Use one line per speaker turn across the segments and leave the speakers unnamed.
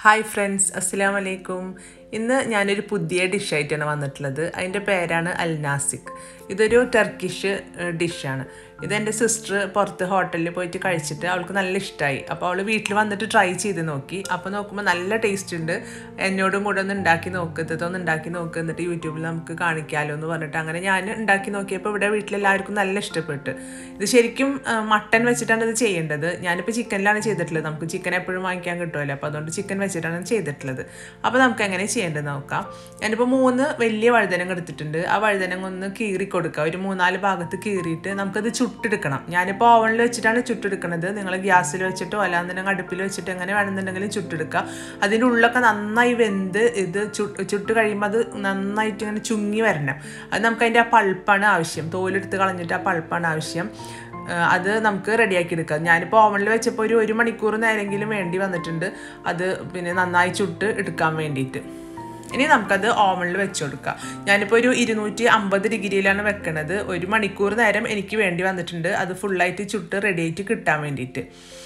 hi friends അസ്സലാം വലൈക്കും ഇന്ന് ഞാനൊരു പുതിയ ഡിഷായിട്ടാണ് വന്നിട്ടുള്ളത് അതിൻ്റെ പേരാണ് അൽനാസിക് ഇതൊരു ടർക്കിഷ് ഡിഷാണ് ഇതെൻ്റെ സിസ്റ്റർ പുറത്ത് ഹോട്ടലിൽ പോയിട്ട് കഴിച്ചിട്ട് അവൾക്ക് നല്ല ഇഷ്ടമായി അപ്പോൾ അവൾ വീട്ടിൽ വന്നിട്ട് ട്രൈ ചെയ്ത് നോക്കി അപ്പോൾ നോക്കുമ്പോൾ നല്ല ടേസ്റ്റ് ഉണ്ട് എന്നോടും കൂടെ ഒന്ന് ഉണ്ടാക്കി നോക്ക് ഇതൊന്ന് ഉണ്ടാക്കി നോക്ക് എന്നിട്ട് യൂട്യൂബിൽ നമുക്ക് കാണിക്കാമല്ലോ എന്ന് പറഞ്ഞിട്ട് അങ്ങനെ ഞാൻ ഉണ്ടാക്കി നോക്കിയപ്പോൾ ഇവിടെ വീട്ടിലെല്ലാവർക്കും നല്ല ഇഷ്ടപ്പെട്ട് ഇത് ശരിക്കും മട്ടൻ വെച്ചിട്ടാണ് ഇത് ചെയ്യേണ്ടത് ഞാനിപ്പോൾ ചിക്കനിലാണ് ചെയ്തിട്ടുള്ളത് നമുക്ക് ചിക്കൻ എപ്പോഴും വാങ്ങിക്കാൻ കിട്ടുമല്ലോ അപ്പോൾ അതുകൊണ്ട് ചിക്കൻ വെച്ചിട്ടാണ് ചെയ്തിട്ടുള്ളത് അപ്പോൾ നമുക്ക് എങ്ങനെ ചെയ്യേണ്ടത് നോക്കാം ഞാനിപ്പോൾ മൂന്ന് വലിയ വഴുതനങ്ങ എടുത്തിട്ടുണ്ട് ആ വഴുതനങ്ങ ഒന്ന് കീറി കൊടുക്കുക ഒരു മൂന്നാല് ഭാഗത്ത് കീറിയിട്ട് നമുക്കത് ചുട്ടെടുക്കണം ഞാനിപ്പോൾ ഓവനിൽ വെച്ചിട്ടാണ് ചുട്ടെടുക്കുന്നത് നിങ്ങൾ ഗ്യാസിൽ വെച്ചിട്ടോ അല്ലാന്നുണ്ടെങ്കിൽ അടുപ്പിൽ വെച്ചിട്ട് എങ്ങനെ വേണമെന്നുണ്ടെങ്കിലും ചുട്ടെടുക്കുക അതിൻ്റെ ഉള്ളൊക്കെ നന്നായി വെന്ത് ഇത് ചുട്ട് കഴിയുമ്പോൾ അത് നന്നായിട്ട് ഇങ്ങനെ ചുങ്ങി വരണം അത് നമുക്ക് അതിൻ്റെ ആ പൾപ്പാണ് ആവശ്യം തോലെടുത്ത് കളഞ്ഞിട്ട് ആ പൾപ്പാണ് ആവശ്യം അത് നമുക്ക് റെഡിയാക്കി എടുക്കാം ഞാനിപ്പോൾ ഓവനിൽ വെച്ചപ്പോൾ ഒരു ഒരു മണിക്കൂർ നേരെങ്കിലും വേണ്ടി വന്നിട്ടുണ്ട് അത് പിന്നെ നന്നായി ചുട്ട് എടുക്കാൻ വേണ്ടിയിട്ട് ഇനി നമുക്കത് ഓവനിൽ വെച്ച് കൊടുക്കാം ഞാനിപ്പോൾ ഒരു ഇരുന്നൂറ്റി അമ്പത് ഡിഗ്രിയിലാണ് വെക്കണത് ഒരു മണിക്കൂർ നേരം എനിക്ക് വേണ്ടി വന്നിട്ടുണ്ട് അത് ഫുള്ളായിട്ട് ചുട്ട് റെഡിയായിട്ട് കിട്ടാൻ വേണ്ടിയിട്ട്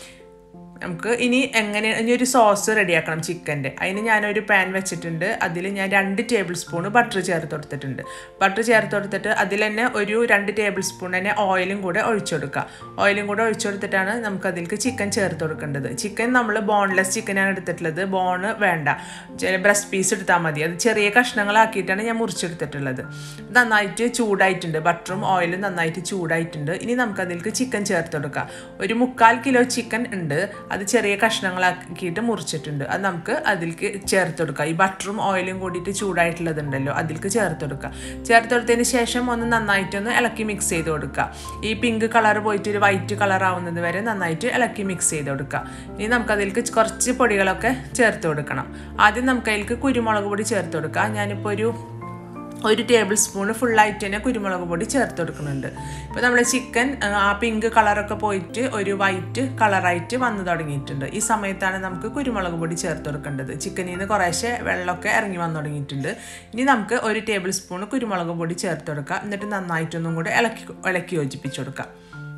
നമുക്ക് ഇനി എങ്ങനെ ഇനി ഒരു സോസ് റെഡിയാക്കണം ചിക്കൻ്റെ അതിന് ഞാനൊരു പാൻ വെച്ചിട്ടുണ്ട് അതിൽ ഞാൻ രണ്ട് ടേബിൾ സ്പൂൺ ബട്ടർ ചേർത്ത് കൊടുത്തിട്ടുണ്ട് ബട്ടർ ചേർത്ത് കൊടുത്തിട്ട് അതിൽ തന്നെ ഒരു രണ്ട് ടേബിൾ സ്പൂൺ തന്നെ ഓയിലും കൂടെ ഒഴിച്ചു കൊടുക്കുക ഓയിലും കൂടെ ഒഴിച്ചു കൊടുത്തിട്ടാണ് നമുക്ക് അതിലേക്ക് ചിക്കൻ ചേർത്ത് കൊടുക്കേണ്ടത് ചിക്കൻ നമ്മൾ ബോൺലെസ് ചിക്കനാണ് എടുത്തിട്ടുള്ളത് ബോണ് വേണ്ട ബ്രസ്റ്റ് പീസ് എടുത്താൽ മതി അത് ചെറിയ കഷ്ണങ്ങളാക്കിയിട്ടാണ് ഞാൻ മുറിച്ചെടുത്തിട്ടുള്ളത് നന്നായിട്ട് ചൂടായിട്ടുണ്ട് ബട്ടറും ഓയിലും നന്നായിട്ട് ചൂടായിട്ടുണ്ട് ഇനി നമുക്ക് അതിലേക്ക് ചിക്കൻ ചേർത്ത് കൊടുക്കാം ഒരു മുക്കാൽ കിലോ ചിക്കൻ ഉണ്ട് അത് ചെറിയ കഷ്ണങ്ങളാക്കിയിട്ട് മുറിച്ചിട്ടുണ്ട് അത് നമുക്ക് അതിലേക്ക് ചേർത്ത് കൊടുക്കുക ഈ ബട്ടറും ഓയിലും കൂടിയിട്ട് ചൂടായിട്ടുള്ളതുണ്ടല്ലോ അതിലേക്ക് ചേർത്ത് കൊടുക്കുക ചേർത്ത് കൊടുത്തതിന് ശേഷം ഒന്ന് നന്നായിട്ടൊന്ന് ഇളക്കി മിക്സ് ചെയ്ത് കൊടുക്കുക ഈ പിങ്ക് കളർ പോയിട്ട് ഒരു വൈറ്റ് കളർ ആവുന്നത് വരെ നന്നായിട്ട് ഇളക്കി മിക്സ് ചെയ്ത് കൊടുക്കുക ഇനി നമുക്ക് അതിലേക്ക് കുറച്ച് പൊടികളൊക്കെ ചേർത്ത് കൊടുക്കണം ആദ്യം നമുക്ക് അതിലേക്ക് കുരുമുളക് പൊടി ചേർത്ത് കൊടുക്കുക ഞാനിപ്പോൾ ഒരു ഒരു ടേബിൾ സ്പൂൺ ഫുള്ളായിട്ട് തന്നെ കുരുമുളക് പൊടി ചേർത്ത് കൊടുക്കുന്നുണ്ട് ഇപ്പോൾ നമ്മുടെ ചിക്കൻ ആ പിങ്ക് കളറൊക്കെ പോയിട്ട് ഒരു വൈറ്റ് കളറായിട്ട് വന്നു തുടങ്ങിയിട്ടുണ്ട് ഈ സമയത്താണ് നമുക്ക് കുരുമുളക് പൊടി ചേർത്ത് കൊടുക്കേണ്ടത് ചിക്കനിൽ നിന്ന് കുറേശ്ശെ വെള്ളമൊക്കെ ഇറങ്ങി വന്നു തുടങ്ങിയിട്ടുണ്ട് ഇനി നമുക്ക് ഒരു ടേബിൾ സ്പൂൺ കുരുമുളക് പൊടി ചേർത്ത് കൊടുക്കാം എന്നിട്ട് നന്നായിട്ടൊന്നും കൂടെ ഇളക്കി ഇളക്കി യോജിപ്പിച്ച് കൊടുക്കാം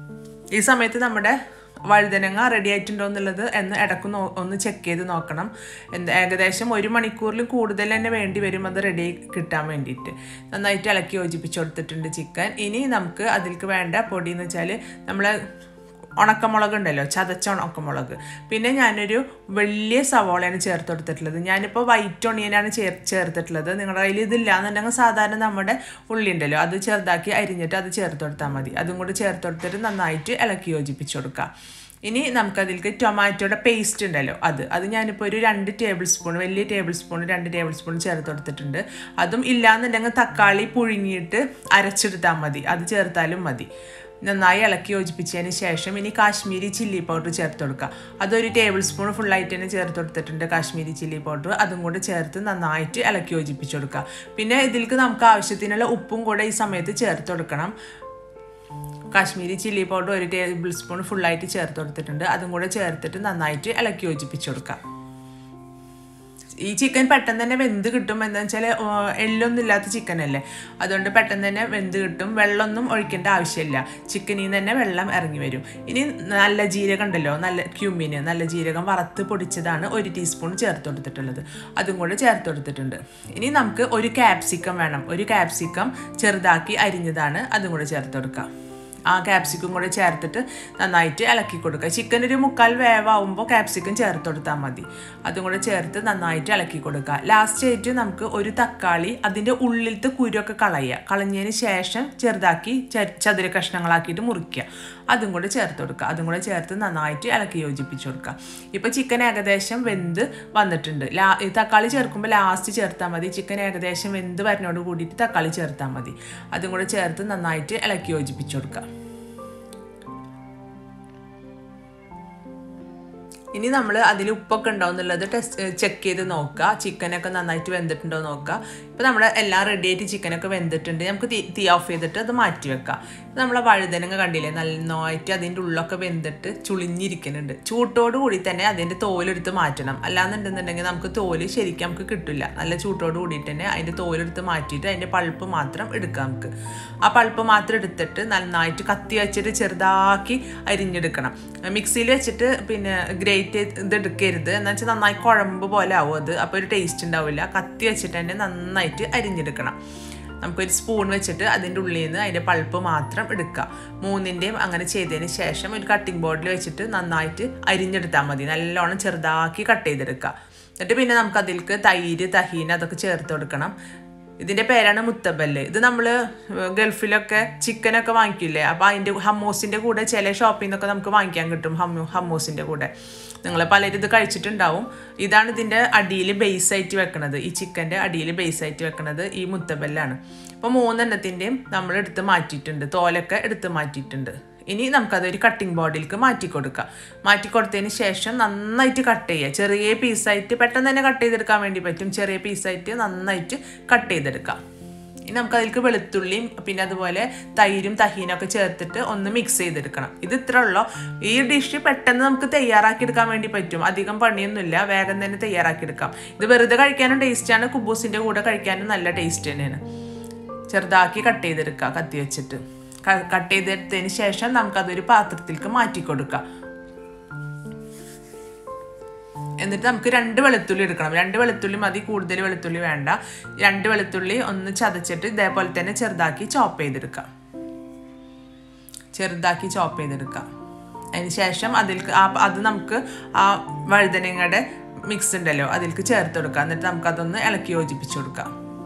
ഈ സമയത്ത് നമ്മുടെ വഴുതനങ്ങ റെഡി ആയിട്ടുണ്ടോ എന്നുള്ളത് എന്ന് ഇടക്ക് നോ ഒന്ന് ചെക്ക് ചെയ്ത് നോക്കണം എന്ത് ഏകദേശം ഒരു മണിക്കൂറിൽ കൂടുതൽ തന്നെ വേണ്ടി വരും അത് റെഡി കിട്ടാൻ വേണ്ടിയിട്ട് നന്നായിട്ട് ഇളക്കി യോജിപ്പിച്ച് കൊടുത്തിട്ടുണ്ട് ചിക്കൻ ഇനി നമുക്ക് അതിലേക്ക് വേണ്ട പൊടി എന്ന് വെച്ചാൽ നമ്മൾ ഉണക്കമുളക് ഉണ്ടല്ലോ ചതച്ച ഉണക്കമുളക് പിന്നെ ഞാനൊരു വലിയ സവോളയാണ് ചേർത്ത് കൊടുത്തിട്ടുള്ളത് ഞാനിപ്പോൾ വൈറ്റ് ഒണിയനാണ് ചേർ ചേർത്തിട്ടുള്ളത് നിങ്ങളുടെ കയ്യിൽ ഇതില്ല എന്നുണ്ടെങ്കിൽ സാധാരണ നമ്മുടെ ഉള്ളി ഉണ്ടല്ലോ അത് ചെറുതാക്കി അരിഞ്ഞിട്ട് അത് ചേർത്ത് കൊടുത്താൽ മതി അതും കൂടി ചേർത്ത് കൊടുത്തിട്ട് നന്നായിട്ട് ഇളക്കി യോജിപ്പിച്ച് കൊടുക്കുക ഇനി നമുക്കതിലേക്ക് ടൊമാറ്റോയുടെ പേസ്റ്റ് ഉണ്ടല്ലോ അത് അത് ഞാനിപ്പോൾ ഒരു രണ്ട് ടേബിൾ സ്പൂൺ വലിയ ടേബിൾ സ്പൂൺ രണ്ട് ടേബിൾ സ്പൂൺ ചേർത്ത് കൊടുത്തിട്ടുണ്ട് അതും ഇല്ലാന്നുണ്ടെങ്കിൽ തക്കാളി പുഴുങ്ങിയിട്ട് അരച്ചെടുത്താൽ മതി അത് ചേർത്താലും മതി നന്നായി ഇളക്കി യോജിപ്പിച്ചതിന് ശേഷം ഇനി കാശ്മീരി ചില്ലി പൗഡർ ചേർത്ത് കൊടുക്കുക അതൊരു ടേബിൾ സ്പൂൺ ഫുള്ളായിട്ട് തന്നെ ചേർത്ത് കൊടുത്തിട്ടുണ്ട് കാശ്മീരി ചില്ലി പൗഡർ അതും കൂടെ ചേർത്ത് നന്നായിട്ട് ഇളക്കി യോജിപ്പിച്ച് കൊടുക്കുക പിന്നെ ഇതിലേക്ക് നമുക്ക് ആവശ്യത്തിനുള്ള ഉപ്പും കൂടെ ഈ സമയത്ത് ചേർത്ത് കൊടുക്കണം കാശ്മീരി ചില്ലി പൗഡർ ഒരു ടേബിൾ സ്പൂൺ ഫുള്ളായിട്ട് ചേർത്ത് കൊടുത്തിട്ടുണ്ട് അതും കൂടെ ചേർത്തിട്ട് നന്നായിട്ട് ഇളക്കി യോജിപ്പിച്ച് കൊടുക്കാം ഈ ചിക്കൻ പെട്ടെന്ന് തന്നെ വെന്ത് കിട്ടും എന്താ വെച്ചാൽ എള്ളൊന്നും ഇല്ലാത്ത ചിക്കൻ അല്ലേ അതുകൊണ്ട് പെട്ടെന്ന് തന്നെ വെന്ത് കിട്ടും വെള്ളമൊന്നും ഒഴിക്കേണ്ട ആവശ്യമില്ല ചിക്കനിൽ നിന്ന് തന്നെ വെള്ളം ഇറങ്ങി വരും ഇനി നല്ല ജീരകം ഉണ്ടല്ലോ നല്ല ക്യൂമിന് നല്ല ജീരകം വറുത്ത് പൊടിച്ചതാണ് ഒരു ടീസ്പൂൺ ചേർത്ത് കൊടുത്തിട്ടുള്ളത് അതും കൂടെ ചേർത്ത് കൊടുത്തിട്ടുണ്ട് ഇനി നമുക്ക് ഒരു ക്യാപ്സിക്കം വേണം ഒരു ക്യാപ്സിക്കം ചെറുതാക്കി അരിഞ്ഞതാണ് അതും കൂടെ ചേർത്ത് കൊടുക്കാം ആ ക്യാപ്സിക്കും കൂടെ ചേർത്തിട്ട് നന്നായിട്ട് ഇളക്കി കൊടുക്കുക ചിക്കൻ ഒരു മുക്കാൽ വേവാകുമ്പോൾ ക്യാപ്സിക്കം ചേർത്ത് കൊടുത്താൽ മതി അതും കൂടെ ചേർത്ത് നന്നായിട്ട് ഇളക്കി കൊടുക്കുക ലാസ്റ്റ് ആയിട്ട് നമുക്ക് ഒരു തക്കാളി അതിൻ്റെ ഉള്ളിലത്തെ കുരുവൊക്കെ കളയുക കളഞ്ഞതിന് ശേഷം ചെറുതാക്കി ചതുര കഷ്ണങ്ങളാക്കിയിട്ട് മുറിക്കുക അതും കൂടെ ചേർത്ത് കൊടുക്കുക അതും കൂടെ ചേർത്ത് നന്നായിട്ട് ഇളക്കി യോജിപ്പിച്ച് കൊടുക്കുക ഇപ്പോൾ ചിക്കൻ ഏകദേശം വെന്ത് വന്നിട്ടുണ്ട് ലാ തക്കാളി ചേർക്കുമ്പോൾ ലാസ്റ്റ് ചേർത്താൽ മതി ചിക്കൻ ഏകദേശം വെന്ത് വരുന്നോട് കൂടിയിട്ട് തക്കാളി ചേർത്താൽ മതി അതും കൂടെ ചേർത്ത് നന്നായിട്ട് ഇളക്കി യോജിപ്പിച്ച് കൊടുക്കുക ഇനി നമ്മൾ അതിൽ ഉപ്പൊക്കെ ഉണ്ടോ എന്നുള്ളത് ടെസ്റ്റ് ചെക്ക് ചെയ്ത് നോക്കുക ചിക്കനൊക്കെ നന്നായിട്ട് വെന്തിട്ടുണ്ടോ നോക്കുക ഇപ്പോൾ നമ്മുടെ എല്ലാം റെഡി ആയിട്ട് ചിക്കനൊക്കെ വെന്തിട്ടുണ്ട് നമുക്ക് തീ തീ ഓഫ് ചെയ്തിട്ട് അത് മാറ്റി വെക്കാം നമ്മളെ വഴുതനങ്ങ കണ്ടില്ലേ നന്നായിട്ട് അതിൻ്റെ ഉള്ളൊക്കെ വെന്തിട്ട് ചുളിഞ്ഞിരിക്കുന്നുണ്ട് ചൂട്ടോട് കൂടി തന്നെ അതിൻ്റെ തോലെടുത്ത് മാറ്റണം അല്ലാന്നുണ്ടെന്നുണ്ടെങ്കിൽ നമുക്ക് തോല് ശരിക്കും നമുക്ക് കിട്ടില്ല നല്ല ചൂട്ടോട് കൂടിയിട്ട് തന്നെ അതിൻ്റെ തോലെടുത്ത് മാറ്റിയിട്ട് അതിൻ്റെ പൾപ്പ് മാത്രം എടുക്കാം നമുക്ക് ആ പൾപ്പ് മാത്രം എടുത്തിട്ട് നന്നായിട്ട് കത്തി വെച്ചിട്ട് ചെറുതാക്കി അരിഞ്ഞെടുക്കണം മിക്സിയിൽ വെച്ചിട്ട് പിന്നെ ഗ്രേ ഗ്രേറ്റ് ഇത് എടുക്കരുത് എന്ന് വെച്ചാൽ നന്നായി കുഴമ്പ് പോലെ ആവും അത് അപ്പോൾ ഒരു ടേസ്റ്റ് ഉണ്ടാവില്ല കത്തി വെച്ചിട്ട് തന്നെ നന്നായിട്ട് അരിഞ്ഞെടുക്കണം നമുക്കൊരു സ്പൂൺ വെച്ചിട്ട് അതിൻ്റെ ഉള്ളിൽ നിന്ന് അതിൻ്റെ പൾപ്പ് മാത്രം എടുക്കുക മൂന്നിൻ്റെയും അങ്ങനെ ചെയ്തതിന് ശേഷം ഒരു കട്ടിംഗ് ബോർഡിൽ വെച്ചിട്ട് നന്നായിട്ട് അരിഞ്ഞെടുത്താൽ മതി നല്ലോണം ചെറുതാക്കി കട്ട് ചെയ്തെടുക്കുക എന്നിട്ട് പിന്നെ നമുക്ക് അതിലേക്ക് തൈര് തഹീന അതൊക്കെ ചേർത്ത് കൊടുക്കണം ഇതിൻ്റെ പേരാണ് മുത്തബല്ല് ഇത് നമ്മൾ ഗൾഫിലൊക്കെ ചിക്കനൊക്കെ വാങ്ങിക്കില്ലേ അപ്പോൾ അതിൻ്റെ ഹമ്മൂസിൻ്റെ കൂടെ ചില ഷോപ്പിൽ നിന്നൊക്കെ നമുക്ക് വാങ്ങിക്കാൻ കിട്ടും ഹമ്മു ഹമ്മൂസിൻ്റെ കൂടെ നിങ്ങൾ പലരും ഇത് കഴിച്ചിട്ടുണ്ടാവും ഇതാണ് ഇതിൻ്റെ അടിയിൽ ബേസ് ആയിട്ട് വെക്കുന്നത് ഈ ചിക്കൻ്റെ അടിയിൽ ബേസ് ആയിട്ട് വെക്കുന്നത് ഈ മുത്തബല്ലാണ് അപ്പോൾ മൂന്നെണ്ണത്തിൻ്റെയും നമ്മൾ എടുത്ത് മാറ്റിയിട്ടുണ്ട് തോലൊക്കെ എടുത്ത് മാറ്റിയിട്ടുണ്ട് ഇനി നമുക്കതൊരു കട്ടിംഗ് ബോർഡിലേക്ക് മാറ്റി കൊടുക്കാം മാറ്റി കൊടുത്തതിന് ശേഷം നന്നായിട്ട് കട്ട് ചെയ്യുക ചെറിയ പീസായിട്ട് പെട്ടെന്ന് തന്നെ കട്ട് ചെയ്തെടുക്കാൻ വേണ്ടി പറ്റും ചെറിയ പീസായിട്ട് നന്നായിട്ട് കട്ട് ചെയ്തെടുക്കാം ഇനി നമുക്ക് അതിലേക്ക് വെളുത്തുള്ളിയും പിന്നെ അതുപോലെ തൈരും തഹീനൊക്കെ ചേർത്തിട്ട് ഒന്ന് മിക്സ് ചെയ്തെടുക്കണം ഇത് ഇത്ര ഉള്ളൂ ഈ ഡിഷ് പെട്ടെന്ന് നമുക്ക് തയ്യാറാക്കി എടുക്കാൻ വേണ്ടി പറ്റും അധികം പണിയൊന്നുമില്ല വേഗം തന്നെ തയ്യാറാക്കി എടുക്കാം ഇത് വെറുതെ കഴിക്കാനും ടേസ്റ്റാണ് കുബൂസിൻ്റെ കൂടെ കഴിക്കാനും നല്ല ടേസ്റ്റ് തന്നെയാണ് ചെറുതാക്കി കട്ട് ചെയ്തെടുക്കുക കത്തി വെച്ചിട്ട് കട്ട് ചെയ്തെടുത്തതിന് ശേഷം നമുക്കതൊരു പാത്രത്തിലേക്ക് മാറ്റി കൊടുക്കാം എന്നിട്ട് നമുക്ക് രണ്ട് വെളുത്തുള്ളി എടുക്കണം രണ്ട് വെളുത്തുള്ളി മതി കൂടുതൽ വെളുത്തുള്ളി വേണ്ട രണ്ട് വെളുത്തുള്ളി ഒന്ന് ചതച്ചിട്ട് ഇതേപോലെ തന്നെ ചെറുതാക്കി ചോപ്പ് ചെയ്തെടുക്കാം ചെറുതാക്കി ചോപ്പ് ചെയ്തെടുക്കാം അതിന് ശേഷം അതിൽക്ക് ആ അത് നമുക്ക് ആ വഴുതനങ്ങയുടെ മിക്സ് ഉണ്ടല്ലോ അതിലേക്ക് ചേർത്ത് കൊടുക്കാം എന്നിട്ട് നമുക്കതൊന്ന് ഇളക്കി യോജിപ്പിച്ച് കൊടുക്കാം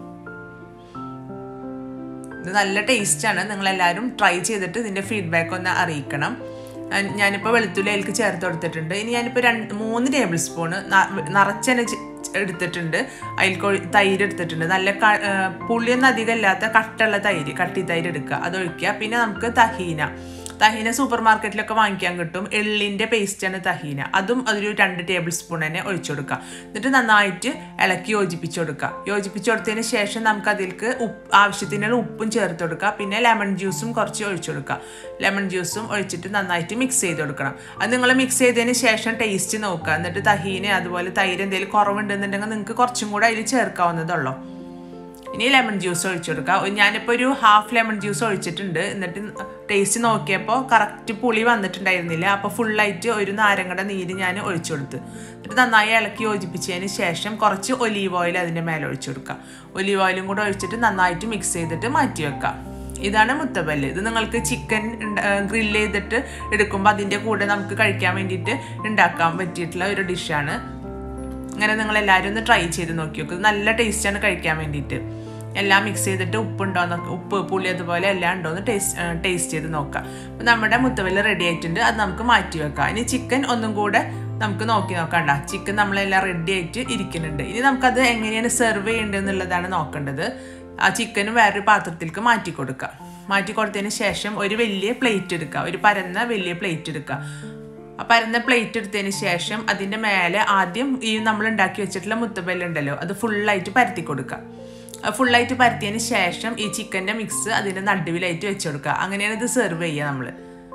ഇത് നല്ല ടേസ്റ്റാണ് നിങ്ങളെല്ലാവരും ട്രൈ ചെയ്തിട്ട് ഇതിൻ്റെ ഫീഡ്ബാക്ക് ഒന്ന് അറിയിക്കണം ഞാനിപ്പോൾ വെളുത്തുള്ളി അതിലേക്ക് ചേർത്ത് കൊടുത്തിട്ടുണ്ട് ഇനി ഞാനിപ്പോൾ രണ്ട് മൂന്ന് ടേബിൾ സ്പൂണ് നിറച്ചനെ എടുത്തിട്ടുണ്ട് അതിൽ തൈര് എടുത്തിട്ടുണ്ട് നല്ല പുളിയൊന്നും അധികം ഇല്ലാത്ത കട്ടുള്ള തൈര് കട്ടി തൈര് എടുക്കുക അത് ഒഴിക്കുക പിന്നെ നമുക്ക് തഹീന തഹീന സൂപ്പർ മാർക്കറ്റിലൊക്കെ വാങ്ങിക്കാൻ കിട്ടും എള്ളിൻ്റെ പേസ്റ്റാണ് തഹീന അതും അതൊരു രണ്ട് ടേബിൾ സ്പൂൺ തന്നെ ഒഴിച്ചു കൊടുക്കുക എന്നിട്ട് നന്നായിട്ട് ഇളക്കി യോജിപ്പിച്ച് കൊടുക്കുക യോജിപ്പിച്ച് കൊടുത്തതിന് ശേഷം നമുക്ക് അതിലേക്ക് ഉപ്പ് ആവശ്യത്തിനുള്ള ഉപ്പും ചേർത്ത് കൊടുക്കുക പിന്നെ ലെമൺ ജ്യൂസും കുറച്ച് ഒഴിച്ചു കൊടുക്കുക ലെമൺ ജ്യൂസും ഒഴിച്ചിട്ട് നന്നായിട്ട് മിക്സ് ചെയ്ത് കൊടുക്കണം അത് നിങ്ങൾ മിക്സ് ചെയ്തതിന് ശേഷം ടേസ്റ്റ് നോക്കുക എന്നിട്ട് തഹീന അതുപോലെ തൈര് എന്തെങ്കിലും കുറവുണ്ടെന്നുണ്ടെങ്കിൽ നിങ്ങൾക്ക് കുറച്ചും കൂടെ അതിൽ ചേർക്കാവുന്നതുള്ളൂ ഇനി ലെമൺ ജ്യൂസ് ഒഴിച്ചു കൊടുക്കുക ഞാനിപ്പോൾ ഒരു ഹാഫ് ലെമൺ ജ്യൂസ് ഒഴിച്ചിട്ടുണ്ട് എന്നിട്ട് ടേസ്റ്റ് നോക്കിയപ്പോൾ കറക്റ്റ് പുളി വന്നിട്ടുണ്ടായിരുന്നില്ല അപ്പോൾ ഫുള്ളായിട്ട് ഒരു നാരങ്ങയുടെ നീര് ഞാൻ ഒഴിച്ചു കൊടുത്ത് എന്നിട്ട് നന്നായി ഇളക്കി യോജിപ്പിച്ചതിന് ശേഷം കുറച്ച് ഒലീവ് ഓയിൽ അതിൻ്റെ മേലെ ഒഴിച്ചു കൊടുക്കുക ഒലീവ് ഓയിലും കൂടെ ഒഴിച്ചിട്ട് നന്നായിട്ട് മിക്സ് ചെയ്തിട്ട് മാറ്റി വെക്കാം ഇതാണ് മുത്തപ്പല്ല് ഇത് നിങ്ങൾക്ക് ചിക്കൻ ഗ്രില്ല് ചെയ്തിട്ട് എടുക്കുമ്പോൾ അതിൻ്റെ കൂടെ നമുക്ക് കഴിക്കാൻ വേണ്ടിയിട്ട് ഉണ്ടാക്കാൻ പറ്റിയിട്ടുള്ള ഒരു ഡിഷാണ് ഇങ്ങനെ നിങ്ങൾ എല്ലാവരും ഒന്ന് ട്രൈ ചെയ്ത് നോക്കി നോക്കുക നല്ല ടേസ്റ്റാണ് കഴിക്കാൻ വേണ്ടിയിട്ട് എല്ലാം മിക്സ് ചെയ്തിട്ട് ഉപ്പുണ്ടോ എന്നൊക്കെ ഉപ്പ് പുളി അതുപോലെ എല്ലാം ഉണ്ടോ എന്ന് ടേസ്റ്റ് ടേസ്റ്റ് ചെയ്ത് നോക്കാം അപ്പം നമ്മുടെ മുത്തവല് റെഡി ആയിട്ടുണ്ട് അത് നമുക്ക് മാറ്റി വെക്കാം ഇനി ചിക്കൻ ഒന്നും കൂടെ നമുക്ക് നോക്കി നോക്കണ്ട ചിക്കൻ നമ്മളെല്ലാം റെഡി ആയിട്ട് ഇരിക്കുന്നുണ്ട് ഇനി നമുക്കത് എങ്ങനെയാണ് സെർവ് ചെയ്യേണ്ടത് എന്നുള്ളതാണ് നോക്കേണ്ടത് ആ ചിക്കനും വേറൊരു പാത്രത്തിലേക്ക് മാറ്റി കൊടുക്കുക മാറ്റി കൊടുത്തതിന് ശേഷം ഒരു വലിയ പ്ലേറ്റ് എടുക്കുക ഒരു പരന്ന വലിയ പ്ലേറ്റ് എടുക്കുക ആ പരന്ന പ്ലേറ്റ് എടുത്തതിന് ശേഷം അതിൻ്റെ മേലെ ആദ്യം ഈ നമ്മൾ ഉണ്ടാക്കി വെച്ചിട്ടുള്ള മുത്തബല്ലുണ്ടല്ലോ അത് ഫുള്ളായിട്ട് പരത്തി കൊടുക്കുക ഫുള്ളായിട്ട് പരത്തിയതിന് ശേഷം ഈ ചിക്കൻ്റെ മിക്സ് അതിൻ്റെ നടുവിലായിട്ട് വെച്ച് കൊടുക്കുക അങ്ങനെയാണ് ഇത് സെർവ് ചെയ്യുക നമ്മൾ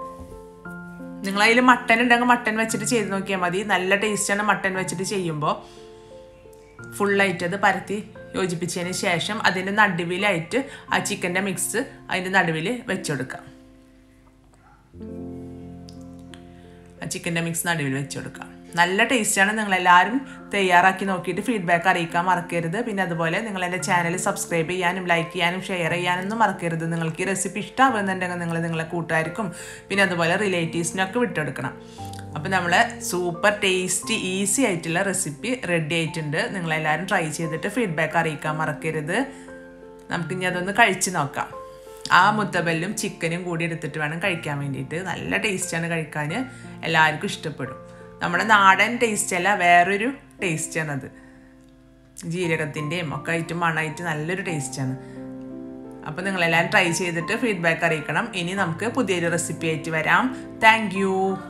നിങ്ങളതിൽ മട്ടൻ ഉണ്ടെങ്കിൽ മട്ടൻ വെച്ചിട്ട് ചെയ്ത് നോക്കിയാൽ മതി നല്ല ടേസ്റ്റാണ് മട്ടൻ വെച്ചിട്ട് ചെയ്യുമ്പോൾ ഫുള്ളായിട്ട് അത് പരത്തി യോജിപ്പിച്ചതിന് ശേഷം അതിൻ്റെ നടുവിലായിട്ട് ആ ചിക്കൻ്റെ മിക്സ് അതിൻ്റെ നടുവിൽ വെച്ചുകൊടുക്കാം ആ ചിക്കൻ്റെ മിക്സ് നടുവിൽ വെച്ച് കൊടുക്കാം നല്ല ടേസ്റ്റാണ് നിങ്ങളെല്ലാവരും തയ്യാറാക്കി നോക്കിയിട്ട് ഫീഡ്ബാക്ക് അറിയിക്കാൻ മറക്കരുത് പിന്നെ അതുപോലെ നിങ്ങൾ എൻ്റെ ചാനൽ സബ്സ്ക്രൈബ് ചെയ്യാനും ലൈക്ക് ചെയ്യാനും ഷെയർ ചെയ്യാനൊന്നും മറക്കരുത് നിങ്ങൾക്ക് ഈ റെസിപ്പി ഇഷ്ടമാകുന്നുണ്ടെങ്കിൽ നിങ്ങൾ നിങ്ങളെ കൂട്ടുകാർക്കും പിന്നെ അതുപോലെ റിലേറ്റീവ്സിനൊക്കെ വിട്ടെടുക്കണം അപ്പോൾ നമ്മൾ സൂപ്പർ ടേസ്റ്റി ഈസി ആയിട്ടുള്ള റെസിപ്പി റെഡി ആയിട്ടുണ്ട് നിങ്ങളെല്ലാവരും ട്രൈ ചെയ്തിട്ട് ഫീഡ്ബാക്ക് അറിയിക്കാൻ മറക്കരുത് നമുക്കിനി അതൊന്ന് കഴിച്ച് നോക്കാം ആ മുത്തബല്ലും ചിക്കനും കൂടി എടുത്തിട്ട് വേണം കഴിക്കാൻ വേണ്ടിയിട്ട് നല്ല ടേസ്റ്റാണ് കഴിക്കാൻ എല്ലാവർക്കും ഇഷ്ടപ്പെടും നമ്മുടെ നാടൻ ടേസ്റ്റ് അല്ല വേറൊരു ടേസ്റ്റാണത് ജീരകത്തിൻ്റെയും ഒക്കെ ആയിട്ട് മണമായിട്ട് നല്ലൊരു ടേസ്റ്റാണ് അപ്പോൾ നിങ്ങളെല്ലാവരും ട്രൈ ചെയ്തിട്ട് ഫീഡ്ബാക്ക് അറിയിക്കണം ഇനി നമുക്ക് പുതിയൊരു റെസിപ്പി ആയിട്ട് വരാം താങ്ക്